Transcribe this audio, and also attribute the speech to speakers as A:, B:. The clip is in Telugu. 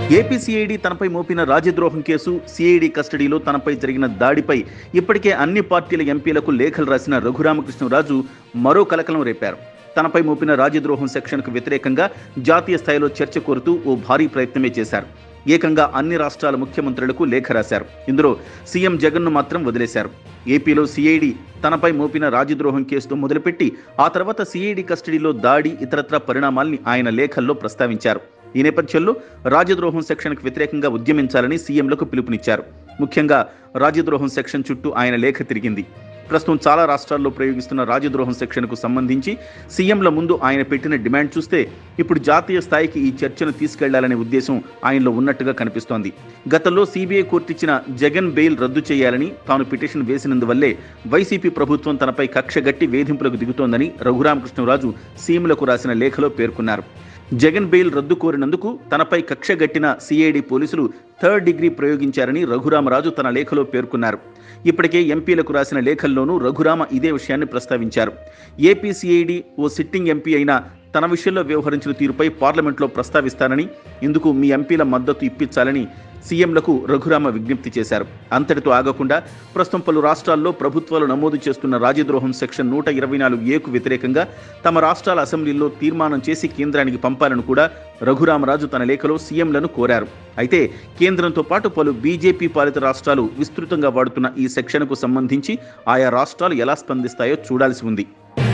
A: ఏపీ సిఐడి తనపై మోపిన రాజద్రోహం కేసు సిఐడి కస్టడీలో తనపై జరిగిన దాడిపై ఇప్పటికే అన్ని పార్టీల ఎంపీలకు లేఖలు రాసిన రఘురామకృష్ణరాజు మరో కలకలం రేపారు తనపై మోపిన రాజద్రోహం సెక్షన్కు వ్యతిరేకంగా జాతీయ స్థాయిలో చర్చ కోరుతూ ఓ భారీ ప్రయత్నమే చేశారు ఏకంగా అన్ని రాష్ట్రాల ముఖ్యమంత్రులకు లేఖ రాశారు ఇందులో సీఎం జగన్ను మాత్రం వదిలేశారు ఏపీలో సిఐడి తనపై మోపిన రాజద్రోహం కేసుతో మొదలుపెట్టి ఆ తర్వాత సిఐడి కస్టడీలో దాడి ఇతరత్ర పరిణామాల్ని ఆయన లేఖల్లో ప్రస్తావించారు ఈ నేపథ్యంలో రాజద్రోహం సెక్షన్కు వ్యతిరేకంగా ఉద్యమించాలని సీఎంలకు పిలుపునిచ్చారు ముఖ్యంగా రాజద్రోహం సెక్షన్ చుట్టూ ఆయన లేఖ తిరిగింది ప్రస్తుతం చాలా రాష్ట్రాల్లో ప్రయోగిస్తున్న రాజద్రోహం సెక్షన్కు సంబంధించి సీఎంల ముందు ఆయన పెట్టిన డిమాండ్ చూస్తే ఇప్పుడు జాతీయ స్థాయికి ఈ చర్చను తీసుకెళ్లాలనే ఉద్దేశం ఆయనలో ఉన్నట్టుగా కనిపిస్తోంది గతంలో సిబిఐ కోర్టు ఇచ్చిన జగన్ బెయిల్ రద్దు చేయాలని తాను పిటిషన్ వేసినందువల్లే వైసీపీ ప్రభుత్వం తనపై కక్షగట్టి వేధింపులకు దిగుతోందని రఘురామకృష్ణరాజు సీఎంలకు రాసిన లేఖలో పేర్కొన్నారు జగన్ బెయిల్ రద్దు కోరినందుకు తనపై కక్షగట్టిన సిఐడి పోలీసులు థర్డ్ డిగ్రీ ప్రయోగించారని రఘురామరాజు తన లేఖలో పేర్కొన్నారు ఇప్పటికే ఎంపీలకు రాసిన లేఖల్లోనూ రఘురామ ఇదే విషయాన్ని ప్రస్తావించారు ఏపీ సిఐడి ఓ సిట్టింగ్ ఎంపీ అయిన తన విషయంలో వ్యవహరించిన తీరుపై పార్లమెంట్లో ప్రస్తావిస్తానని ఇందుకు మీ ఎంపీల మద్దతు ఇప్పించాలని సీఎంలకు రఘురామ విజ్ఞప్తి చేశారు అంతటితో ఆగకుండా ప్రస్తుతం పలు రాష్ట్రాల్లో ప్రభుత్వాలు నమోదు చేస్తున్న రాజద్రోహం సెక్షన్ నూట ఇరవై నాలుగు ఏకు వ్యతిరేకంగా తమ రాష్ట్రాల అసెంబ్లీల్లో తీర్మానం చేసి కేంద్రానికి పంపాలని కూడా రఘురామరాజు తన లేఖలో సీఎంలను కోరారు అయితే కేంద్రంతో పాటు పలు బీజేపీ పాలిత రాష్ట్రాలు విస్తృతంగా వాడుతున్న ఈ సెక్షన్కు సంబంధించి ఆయా రాష్ట్రాలు ఎలా స్పందిస్తాయో చూడాల్సి ఉంది